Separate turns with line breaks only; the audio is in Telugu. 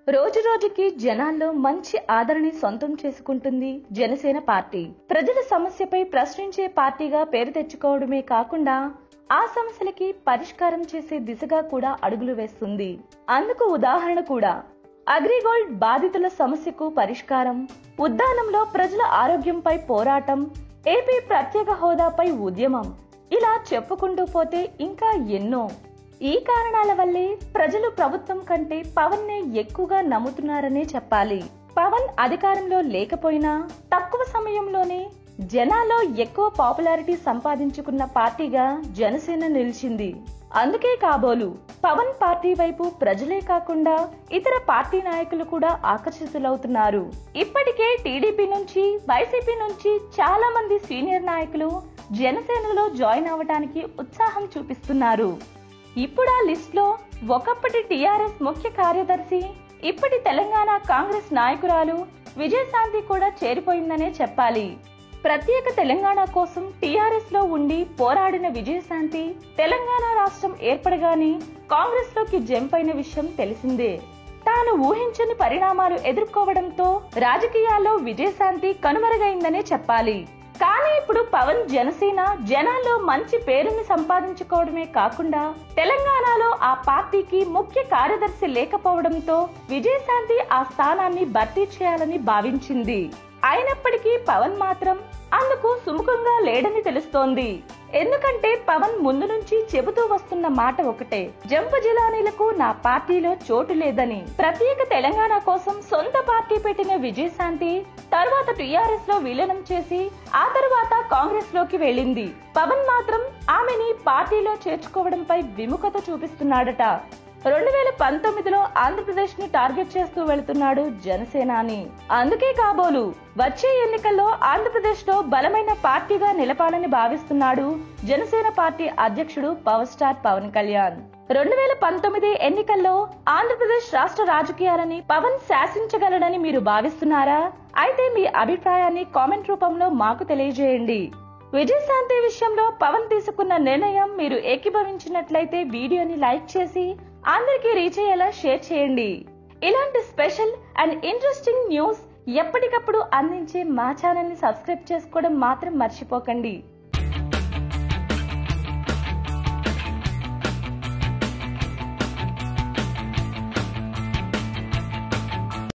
రోజు రోజుకి జనాల్లో మంచి ఆదరణ సొంతం చేసుకుంటుంది జనసేన పార్టీ ప్రజల సమస్యపై ప్రశ్నించే పార్టీగా పేరు తెచ్చుకోవడమే కాకుండా ఆ సమస్యలకి పరిష్కారం చేసే దిశగా కూడా అడుగులు వేస్తుంది అందుకు ఉదాహరణ కూడా అగ్రిగోల్డ్ బాధితుల సమస్యకు పరిష్కారం ఉద్దానంలో ప్రజల ఆరోగ్యంపై పోరాటం ఏపీ ప్రత్యేక హోదాపై ఉద్యమం ఇలా చెప్పుకుంటూ పోతే ఇంకా ఎన్నో ఈ కారణాల వల్లే ప్రజలు ప్రభుత్వం కంటే పవన్ నే ఎక్కువగా నమ్ముతున్నారనే చెప్పాలి పవన్ అధికారంలో లేకపోయినా తక్కువ సమయంలోనే జనాల్లో ఎక్కువ పాపులారిటీ సంపాదించుకున్న పార్టీగా జనసేన నిలిచింది అందుకే కాబోలు పవన్ పార్టీ వైపు ప్రజలే కాకుండా ఇతర పార్టీ నాయకులు కూడా ఆకర్షితులవుతున్నారు ఇప్పటికే టీడీపీ నుంచి వైసీపీ నుంచి చాలా మంది సీనియర్ నాయకులు జనసేనలో జాయిన్ అవ్వడానికి ఉత్సాహం చూపిస్తున్నారు ఇప్పుడు ఆ లిస్ట్ లో ఒకప్పటి టీఆర్ఎస్ ముఖ్య కార్యదర్శి ఇప్పటి తెలంగాణ కాంగ్రెస్ నాయకురాలు విజయశాంతి కూడా చేరిపోయిందనే చెప్పాలి ప్రత్యేక తెలంగాణ కోసం టీఆర్ఎస్ లో ఉండి పోరాడిన విజయశాంతి తెలంగాణ రాష్ట్రం ఏర్పడగానే కాంగ్రెస్ లోకి జంప్ అయిన విషయం తెలిసిందే తాను ఊహించని పరిణామాలు ఎదుర్కోవడంతో రాజకీయాల్లో విజయశాంతి కనుమరుగైందనే చెప్పాలి కానీ ఇప్పుడు పవన్ జనసేన జనాల్లో మంచి పేరుని సంపాదించుకోవడమే కాకుండా తెలంగాణలో ఆ పార్టీకి ముఖ్య కార్యదర్శి లేకపోవడంతో విజయశాంతి ఆ స్థానాన్ని భర్తీ చేయాలని భావించింది అయినప్పటికీ పవన్ మాత్రం అందుకు సుముఖంగా లేడని తెలుస్తోంది ఎందుకంటే పవన్ ముందు నుంచి చెబుతూ వస్తున్న మాట ఒకటే జంపు జిలానీలకు నా పార్టీలో చోటు లేదని ప్రత్యేక తెలంగాణ కోసం సొంత పార్టీ పెట్టిన విజయశాంతి తర్వాత టీఆర్ఎస్ లో విలీనం చేసి ఆ తరువాత కాంగ్రెస్ లోకి వెళ్ళింది పవన్ మాత్రం ఆమెని పార్టీలో చేర్చుకోవడంపై విముఖత చూపిస్తున్నాడట రెండు వేల పంతొమ్మిదిలో ఆంధ్రప్రదేశ్ ని టార్గెట్ చేస్తూ వెళుతున్నాడు జనసేనాని అందుకే కాబోలు వచ్చే ఎన్నికల్లో ఆంధ్రప్రదేశ్ లో బలమైన పార్టీగా నిలపాలని భావిస్తున్నాడు జనసేన పార్టీ అధ్యక్షుడు పవర్ స్టార్ పవన్ కళ్యాణ్ రెండు వేల పంతొమ్మిది ఎన్నికల్లో ఆంధ్రప్రదేశ్ రాష్ట్ర రాజకీయాలని పవన్ శాసించగలడని మీరు భావిస్తున్నారా అయితే మీ అభిప్రాయాన్ని కామెంట్ రూపంలో మాకు తెలియజేయండి విజయశాంతి విషయంలో పవన్ తీసుకున్న నిర్ణయం మీరు ఏకీభవించినట్లయితే వీడియోని లైక్ చేసి అందరికీ రీచ్ అయ్యేలా షేర్ చేయండి ఇలాంటి స్పెషల్ అండ్ ఇంట్రెస్టింగ్ న్యూస్ ఎప్పటికప్పుడు అందించే మా ఛానల్ ని సబ్స్క్రైబ్ చేసుకోవడం మాత్రం మర్చిపోకండి